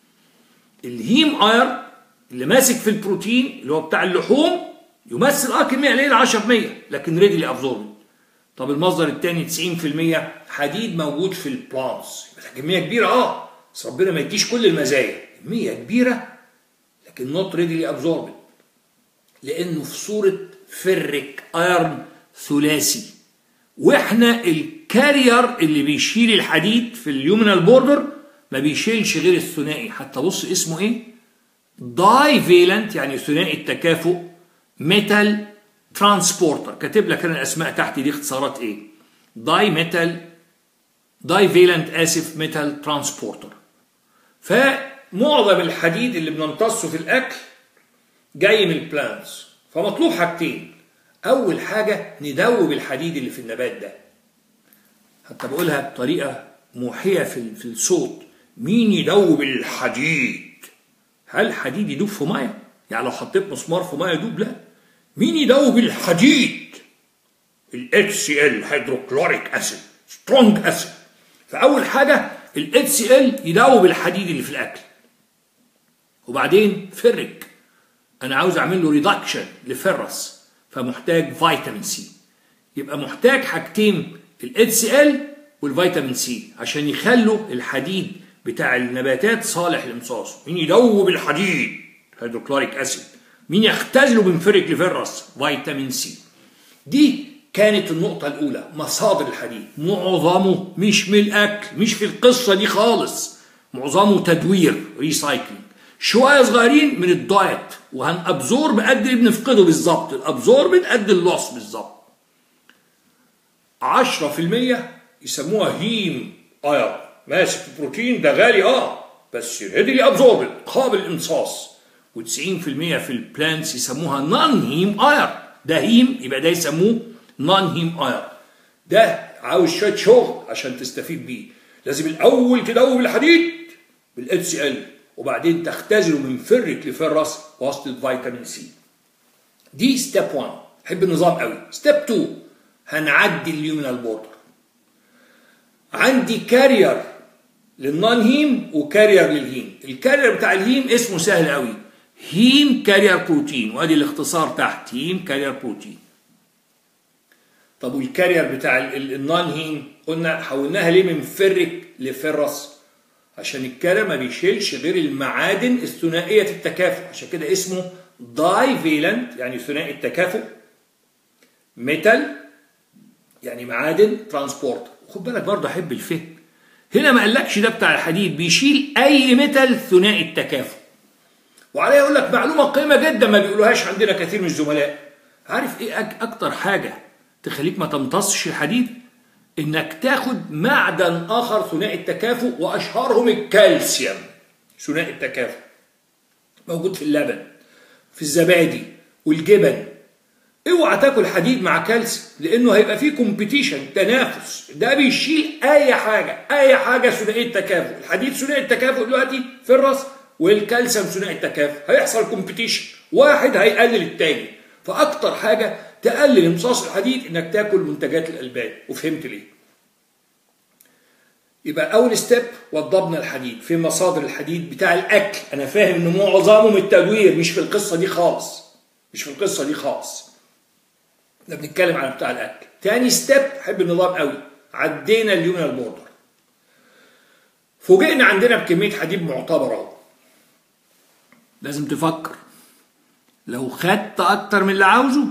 Speaker 1: الهيم اير اللي ماسك في البروتين اللي هو بتاع اللحوم يمثل اه كميه قليله 10% لكن ريديلي ابزوربل طب المصدر الثاني 90% حديد موجود في البلانتس كميه كبيره اه بس ربنا ما يديش كل المزايا كميه كبيره لكن نوت ريديلي ابزوربل لانه في صوره فرك ايرن ثلاثي واحنا الكارير اللي بيشيل الحديد في اليومينال بوردر ما بيشيلش غير الثنائي حتى بص اسمه ايه داي فيلنت يعني ثنائي التكافؤ ميتال ترانسبورتر كاتب لك انا الاسماء تحت دي اختصارات ايه داي ميتال داي فيلنت اسف ميتال ترانسبورتر فمعظم الحديد اللي بنمتصه في الاكل جاي من البلانتس فمطلوب حاجتين اول حاجه ندوب الحديد اللي في النبات ده حتى بقولها بطريقه موحيه في في الصوت مين يدوب الحديد هل الحديد يدوب في ميه يعني لو حطيت مسمار في ميه يدوب لا مين يدوب الحديد ال HCl هيدروكلوريك اسيد سترونج اسيد فاول حاجه ال HCl يدوب الحديد اللي في الاكل وبعدين فرك انا عاوز اعمل له ريدكشن لفرس فمحتاج فيتامين سي يبقى محتاج حاجتين ال HCl والفيتامين سي عشان يخلوا الحديد بتاع النباتات صالح للامتصاص مين يدوب الحديد هيدروكلوريك اسيد مين يختزله بنفرك لفرس فيتامين سي دي كانت النقطة الأولى مصادر الحديد معظمه مش من الأكل مش في القصة دي خالص معظمه تدوير ريسايكلينج شوية صغيرين من الدايت وهنأبزورب قد اللي بنفقده بالظبط الأبزورب قد اللوس بالظبط 10% يسموها هيم اير ماسك البروتين ده غالي اه بس ريدلي ابزوربل قابل للامتصاص و90% في البلانتس يسموها نون هيم اير ده هيم يبقى ده يسموه نون هيم اير ده عاوز شويه شغل عشان تستفيد بيه لازم الاول تدوب الحديد بالاتش سي ال وبعدين تختزله من فرك لفرس وسط الفيتامين سي دي ستيب 1 حب النظام قوي ستيب 2 هنعدي اليومينال بوردر عندي كارير للنون هيم وكارير للهيم الكارير بتاع الهيم اسمه سهل قوي هيم كارير بروتين وادي الاختصار تحت هيم كارير بروتين طب والكارير بتاع النون هيم قلنا حولناها ليه من فرك لفرس عشان الكارير ما بيشيلش غير المعادن الثنائيه التكافؤ عشان كده اسمه داي فيلنت يعني ثنائي التكافؤ ميتال يعني معادن ترانسبورت خد بالك برضه احب الفهم هنا ما قالكش ده بتاع الحديد بيشيل اي ميتال ثنائي التكافؤ وعليه يقول لك معلومه قيمه جدا ما بيقولوهاش عندنا كثير من الزملاء عارف ايه اكتر حاجه تخليك ما تمتصش الحديد انك تاخد معدن اخر ثنائي التكافؤ واشهرهم الكالسيوم ثنائي التكافؤ موجود في اللبن في الزبادي والجبن اوعى تاكل حديد مع كالسيوم لانه هيبقى فيه كومبيتيشن تنافس ده بيشيل اي حاجه اي حاجه ثنائي التكافؤ الحديد ثنائي التكافؤ دلوقتي في الراس والكالسيوم ثنائي التكافؤ هيحصل كومبيتيشن واحد هيقلل التاني فاكتر حاجه تقلل امتصاص الحديد انك تاكل منتجات الالبان وفهمت ليه يبقى اول ستيب وضبنا الحديد في مصادر الحديد بتاع الاكل انا فاهم ان معظمه من التدوير مش في القصه دي خالص مش في القصه دي خالص احنا بنتكلم على بتاع الاكل تاني ستيب حب النظام قوي عدينا اليومينال بوردر فوجئنا عندنا بكميه حديد معتبره اهو لازم تفكر لو خدت اكتر من اللي عاوزه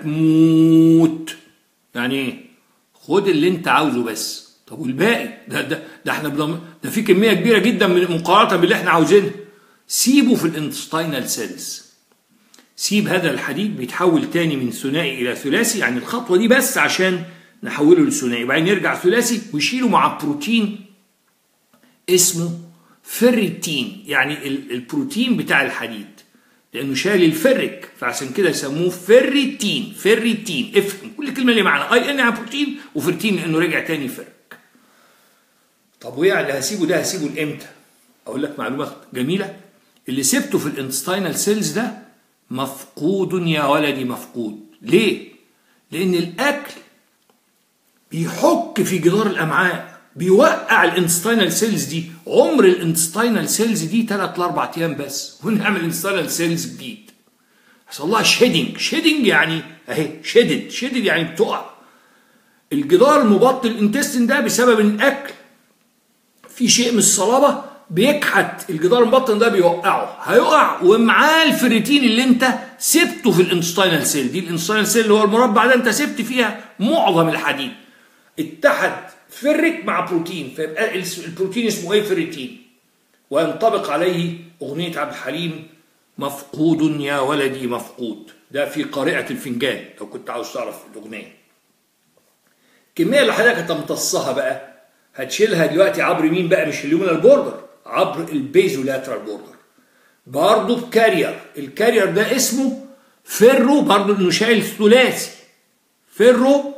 Speaker 1: هتموت يعني ايه خد اللي انت عاوزه بس طب والباقي ده ده ده احنا بضم... ده في كميه كبيره جدا من مقارنه باللي احنا عاوزينها سيبه في الانتستينال سيلز سيب هذا الحديد بيتحول تاني من ثنائي الى ثلاثي يعني الخطوه دي بس عشان نحوله لثنائي وبعدين يرجع ثلاثي ويشيله مع بروتين اسمه فريتين يعني البروتين بتاع الحديد لانه شايل الفرك فعشان كده يسموه فريتين فريتين افهم كل كلمه اللي معنى اي ان يعني بروتين وفرتين لانه رجع تاني فرك طب وايه اللي هسيبه ده هسيبه لامتى اقول لك معلومه جميله اللي سبته في الانتستينال سيلز ده مفقود يا ولدي مفقود ليه لان الاكل بيحك في جدار الامعاء بيوقع الانستينال سيلز دي عمر الانستينال سيلز دي 3 ل 4 ايام بس ونعمل انستينال سيلز جديد حصل لها شيدنج شيدنج يعني اهي شدد شدد يعني بتقع الجدار المبطن الانتستين ده بسبب الاكل في شيء من الصلابه بيكحت الجدار المبطن ده بيوقعه هيقع ومعاه الفريتين اللي انت سبته في الانستينال سيل دي الانستينال سيل اللي هو المربع ده انت سبت فيها معظم الحديد اتحد فرك مع بروتين فيبقى البروتين اسمه ايه فريتين وينطبق عليه اغنيه عبد الحليم مفقود يا ولدي مفقود ده في قارئه الفنجان لو كنت عاوز تعرف الاغنيه الكميه اللي حضرتك هتمتصها بقى هتشيلها دلوقتي عبر مين بقى مش اليومينال بوردر عبر البيزولاترال بوردر برضه بكارير الكارير ده اسمه فيرو برضه انه شايل ثلاثي فيرو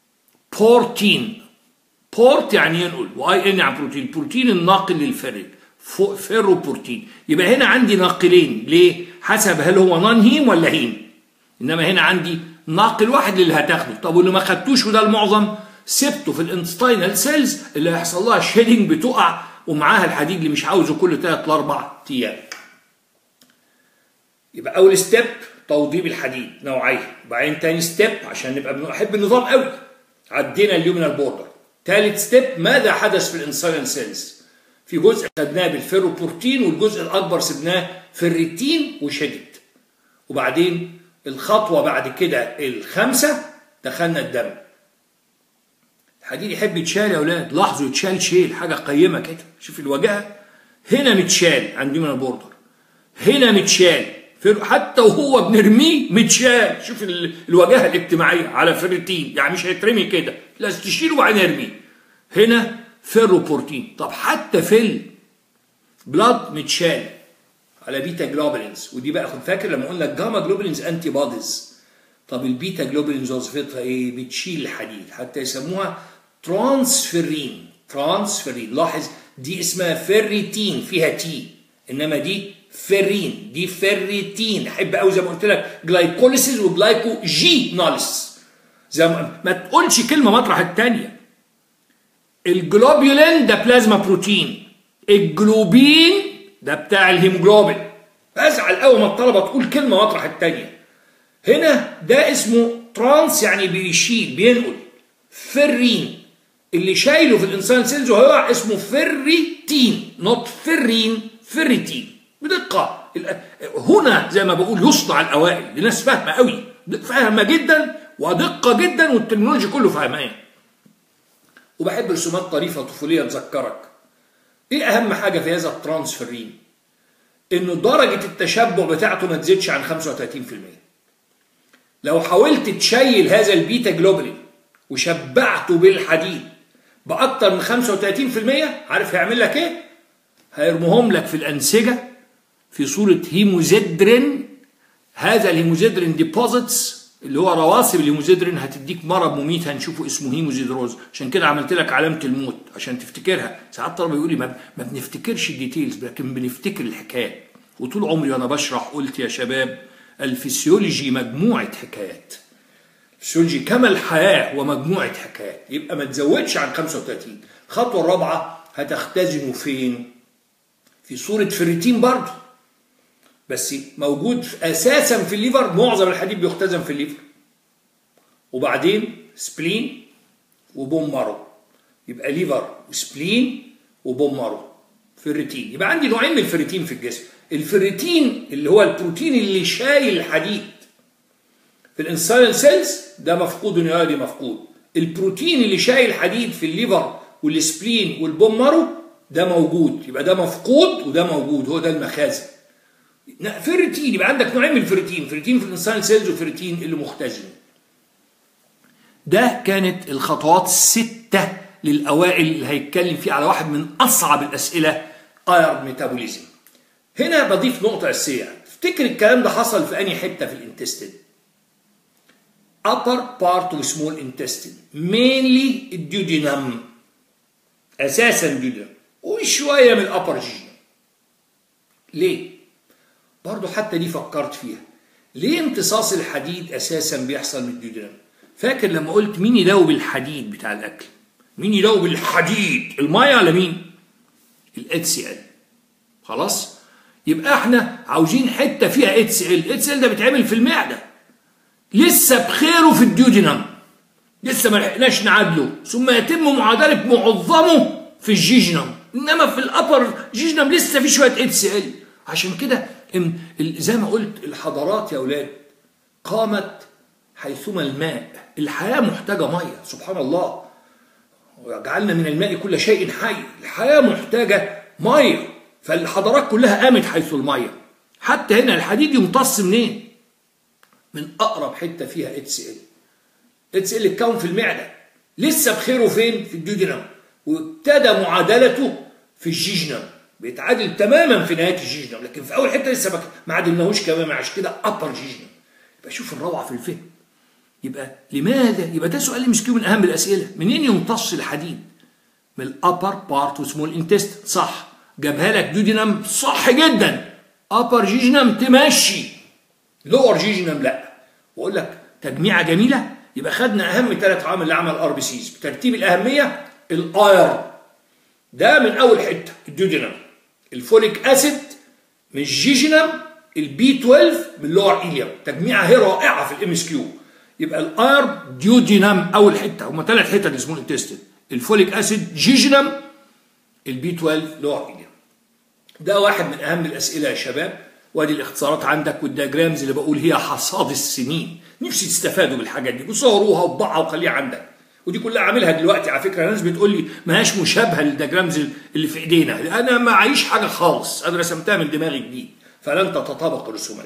Speaker 1: بورتين بورت يعني ينقل واي ان يعني بروتين بروتين الناقل للفرد فيرو بروتين يبقى هنا عندي ناقلين ليه حسب هل هو نون هيم ولا هيم انما هنا عندي ناقل واحد اللي هتاخده طب واللي ما خدتوش وده المعظم سبته في الانستينال سيلز اللي هيحصل لها شيدنج بتقع ومعاها الحديد اللي مش عاوزه كل 3 ل 4 ايام يبقى اول ستيب توضيب الحديد نوعين وبعدين تاني ستيب عشان نبقى بنحب النظام قوي عدينا اليومينال بوردر ثالث ستيب ماذا حدث في الانسولين سيلز في جزء خدناه بالفيروبروتين والجزء الاكبر سبناه في الريتين وشدد وبعدين الخطوه بعد كده الخامسه دخلنا الدم الحديد يحب يتشال يا اولاد لاحظوا يتشال شيل حاجه قيمه كده شوف الواجهه هنا متشال عند من البوردر هنا متشال حتى وهو بنرميه متشال شوف الواجهه الاجتماعيه على فريتين يعني مش هيترمي كده لازم تشيله وبعدين ارميه هنا فيروبورتين طب حتى في البلاد متشال على بيتا جلوبولينز ودي بقى خد فاكر لما قلنا الجاما جلوبولينز انتي بوديز طب البيتا جلوبولينز وظيفتها ايه؟ بتشيل الحديد حتى يسموها ترانسفيرين ترانسفيرين لاحظ دي اسمها فيريتين فيها تي انما دي فيرين دي فيريتين احب قوي زي ما قلت لك جلايكوليسيس وجلايكو جي ناليس زي ما, ما تقولش كلمه مطرح الثانيه الجلوبيولين ده بلازما بروتين الجلوبين ده بتاع الهيموجلوبين ازعل قوي ما الطلبه تقول كلمه واطرح الثانيه هنا ده اسمه ترانس يعني بيشيل بينقل فرين اللي شايله في الانسان سيلز وهيقع اسمه فريتين نوت فرين فريتين بدقه هنا زي ما بقول يصنع الاوائل لناس فاهمه قوي فاهمه جدا ودقه جدا والتكنولوجي كله فاهماه وبحب رسومات طريفه طفوليه تذكرك ايه اهم حاجه في هذا الترانسفيرين انه درجه التشبع بتاعته ما تزيدش عن 35% لو حاولت تشيل هذا البيتا جلوبلين وشبعته بالحديد باكتر من 35% عارف هيعمل لك ايه هيرموهم لك في الانسجه في صوره هيموزيدرين هذا الهيموزيدرين ديبوزيتس اللي هو رواسب الهيموزيدرين هتديك مرض مميت هنشوفه اسمه هيموزيدروز عشان كده عملت لك علامه الموت عشان تفتكرها ساعات الطلبه يقول لي ما, ما بنفتكرش الديتيلز لكن بنفتكر الحكايات وطول عمري وانا بشرح قلت يا شباب الفسيولوجي مجموعه حكايات الفسيولوجي كما الحياه ومجموعه حكايات يبقى ما تزودش عن 35 الخطوه الرابعه هتختزنه فين في صوره فريتين برضه بس موجود اساسا في الليفر معظم الحديد بيختزن في الليفر وبعدين سبلين وبون مارو يبقى ليفر وسبلين وبون مارو فريتين يبقى عندي نوعين من الفريتين في الجسم الفريتين اللي هو البروتين اللي شايل الحديد في الانسان سيلز ده مفقود والنهايه دي مفقود البروتين اللي شايل الحديد في الليفر والسبلين والبون مارو ده موجود يبقى ده مفقود وده موجود هو ده المخازن فريتين يبقى عندك نوعين من الفريتين فريتين في الانسان سيلز وفريتين اللي مختزن ده كانت الخطوات الستة للأوائل اللي هيتكلم فيه على واحد من أصعب الأسئلة اير ميتابوليزم هنا بضيف نقطة أساسية تفتكر الكلام ده حصل في أي حتة في الانتستين upper part of small intestine mainly الديودينام أساسا الديودينام وشوية من الأبر جيجنم ليه؟ برضو حتى دي فكرت فيها ليه امتصاص الحديد اساسا بيحصل من الديودرام فاكر لما قلت مين يداوب الحديد بتاع الاكل مين يداوب الحديد الميه على مين الاتش سي ال خلاص يبقى احنا عاوزين حته فيها اتش ال الاتش ال ده بيتعمل في المعده لسه بخيره في الديودينام لسه ما لحقناش نعادله ثم يتم معادله معظمه في الجيجنم انما في الابر جيجنم لسه في شويه اتش ال عشان كده إن زي ما قلت الحضارات يا أولاد قامت حيثما الماء الحياة محتاجة مية سبحان الله وجعلنا من الماء كل شيء حي الحياة محتاجة مية فالحضارات كلها قامت حيث المية حتى هنا الحديد يمتص منين من أقرب حتة فيها اتس ال اتس ال اتكون في المعدة لسه بخيره فين في الديودينم وابتدى معادلته في الجيجنم بيتعادل تماما في نهايه الجيجنم لكن في اول حته لسه ما عدلناهوش كمان عشان كده ابر جيجنم يبقى شوف الروعه في الفهم يبقى لماذا يبقى ده سؤال مسكين من اهم الاسئله منين يمتص الحديد من الابر بارت وسمول انتست صح جابها لك دودينم صح جدا ابر جيجنم تمشي لور جيجنم لا واقول لك تجميعه جميله يبقى خدنا اهم ثلاث عوامل اللي عمل الار بي سيز بترتيب الاهميه الايرن ده من اول حته الديودينم الفوليك اسيد من الجيجينم البي 12 من اللور ايليوم تجميعه هي رائعه في الام اس كيو يبقى الاير ديودينم اول حته هم ثلاث حتت اسمهم التستد الفوليك اسيد جيجينم البي 12 لور ايليوم ده واحد من اهم الاسئله يا شباب وادي الاختصارات عندك والدياجرامز اللي بقول هي حصاد السنين نفسي تستفادوا بالحاجات دي وصوروها وطبعها وخليها عندك ودي كلها عاملها دلوقتي على فكره ناس بتقول لي ما هياش مشابهه للدياجرامز اللي في ايدينا انا ما عايش حاجه خالص انا رسمتها من دماغي جديد فلن تتطابق الرسومات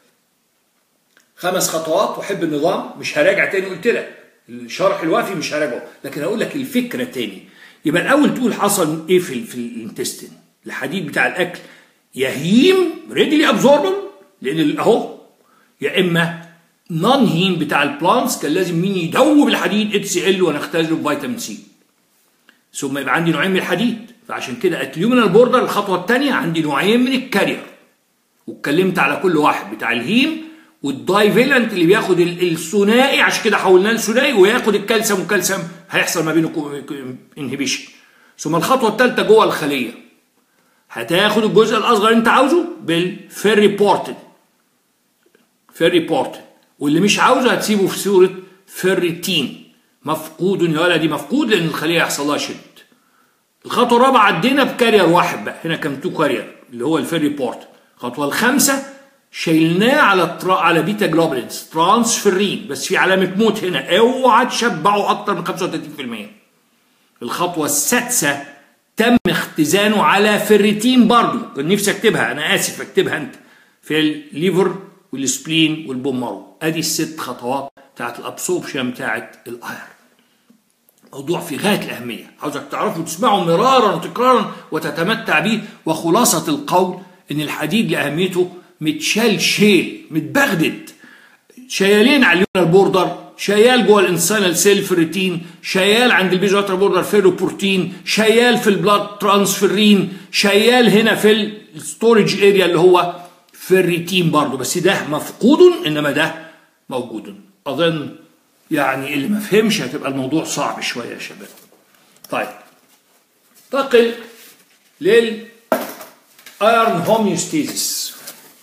Speaker 1: خمس خطوات وحب النظام مش هراجع تاني قلت لك الشرح الوافي مش هراجعه لكن هقول لك الفكره تاني يبقى الاول تقول حصل ايه في في الانتستين الحديد بتاع الاكل يهيم ريدلي ابزوربل لان اهو يا اما نون هيم بتاع البلانتس كان لازم مين يدوب الحديد اتش ال ونختزله بفيتامين سي ثم يبقى عندي نوعين من الحديد فعشان كده اليومينال بوردر الخطوه الثانيه عندي نوعين من الكارير واتكلمت على كل واحد بتاع الهيم والدايفيلنت اللي بياخد الثنائي عشان كده حولناه لثنائي وياخد الكالسيوم والكالسيوم هيحصل ما بينه انهبيشن ثم الخطوه الثالثه جوه الخليه هتاخد الجزء الاصغر اللي انت عاوزه بالفيري بورتن فيري بورتن واللي مش عاوزه هتسيبه في صوره فيريتين مفقود يا ولدي مفقود لان الخليه يحصل لها شد الخطوه الرابعه عدينا بكارير واحد بقى هنا كان تو كارير اللي هو الفيري بورتن الخطوه الخامسه شيلناه على ترا على بيتا جلوبلينز ترانسفيرين بس في علامه موت هنا اوعى تشبعه اكتر من 35% الخطوه السادسه تم اختزانه على فريتين برضه كان نفسي اكتبها انا اسف اكتبها انت في الليفر والسبلين والبومارو ادي الست خطوات بتاعت الابسوربشن بتاعت الاير موضوع في غايه الاهميه عاوزك تعرفه وتسمعه مرارا وتكرارا وتتمتع به وخلاصه القول ان الحديد لاهميته متشال شيل متبغدد شيالين على البوردر شيال جوه الانسانال سيل فريتين شيال عند البيزوتر بوردر فيروبورتين شيال في البلاد ترانسفيرين شيال هنا في الستورج اريا اللي هو فريتين برضه بس ده مفقود انما ده موجود اظن يعني اللي ما فهمش هتبقى الموضوع صعب شويه يا شباب طيب انتقل لل ايرن هوميوستيزيس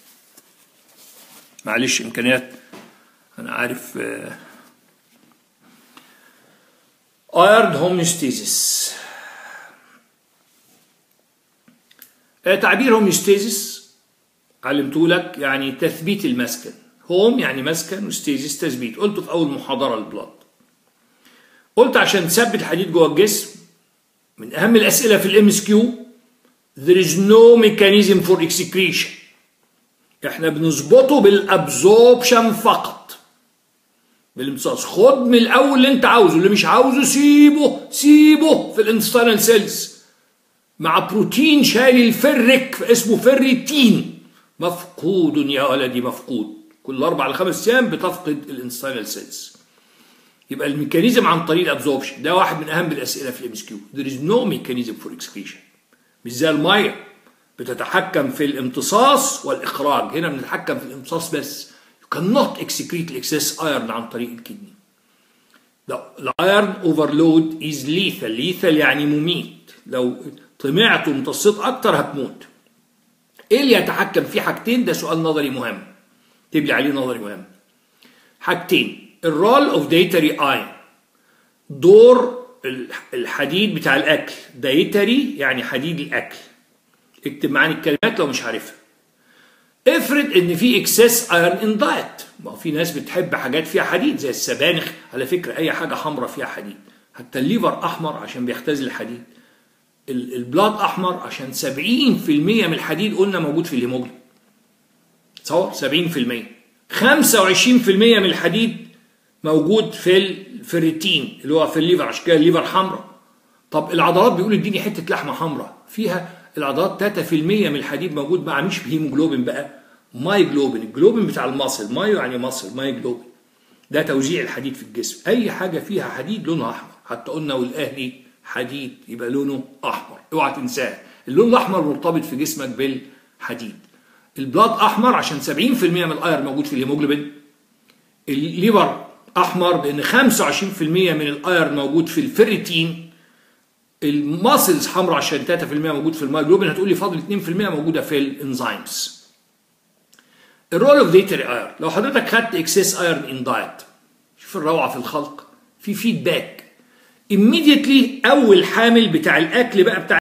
Speaker 1: معلش امكانيات انا عارف ايرن هوميوستيزيس تعبير هوميوستيزيس علمته لك يعني تثبيت المسكن هوم يعني مسكن وستيزيس تثبيت قلته في اول محاضره البلاد قلت عشان تثبت الحديد جوه الجسم من اهم الاسئله في الام اس كيو there is no mechanism for excretion احنا بنظبطه بالابزوربشن فقط بالامتصاص خد من الاول اللي انت عاوزه اللي مش عاوزه سيبه سيبه في الانستانال سيلز مع بروتين شايل الفرك اسمه فريتين مفقود يا ولدي مفقود كل اربع لخمس ايام بتفقد الانستانال سيلز يبقى الميكانيزم عن طريق الابزوربشن ده واحد من اهم الاسئله في الام اس كيو there is no mechanism for excretion مش زي الميه بتتحكم في الامتصاص والاخراج هنا بنتحكم في الامتصاص بس you cannot excrete excess iron عن طريق الكدني the iron overload is lethal lethal يعني مميت لو طمعت وامتصيت اكتر هتموت ايه اللي يتحكم فيه حاجتين ده سؤال نظري مهم تبلي عليه نظري مهم حاجتين الرول اوف دايتري اين دور الحديد بتاع الاكل دايتري يعني حديد الاكل اكتب معاني الكلمات لو مش عارفها افرض ان في اكسس ايرن ان دايت ما هو في ناس بتحب حاجات فيها حديد زي السبانخ على فكره اي حاجه حمراء فيها حديد حتى الليفر احمر عشان بيختزل الحديد البلاد احمر عشان 70% من الحديد قلنا موجود في الهيموجلوبين تصور 70% 25% من الحديد موجود في الفريتين اللي هو في الليفر عشان كده الليفر حمراء طب العضلات بيقول اديني حته لحمه حمراء فيها العضلات 3% من الحديد موجود بقى مش هيموجلوبين بقى ماي جلوبين الجلوبين بتاع المصل مايو يعني مصل ماي جلوبين ده توزيع الحديد في الجسم اي حاجه فيها حديد لونها احمر حتى قلنا والاهلي حديد يبقى لونه احمر اوعى تنساه اللون الاحمر مرتبط في جسمك بالحديد البلاد احمر عشان 70% من الاير موجود في الهيموجلوبين الليفر احمر لان 25% من الاير موجود في الفيريتين الماسلز حمراء عشان 3% موجود في المايجلوبين هتقول لي فاضل 2% موجوده في الانزيمز الرول اوف ديتري اير لو حضرتك خدت اكسس ايرن ان دايت شوف الروعه في الخلق في فيدباك immediately اول حامل بتاع الاكل بقى بتاع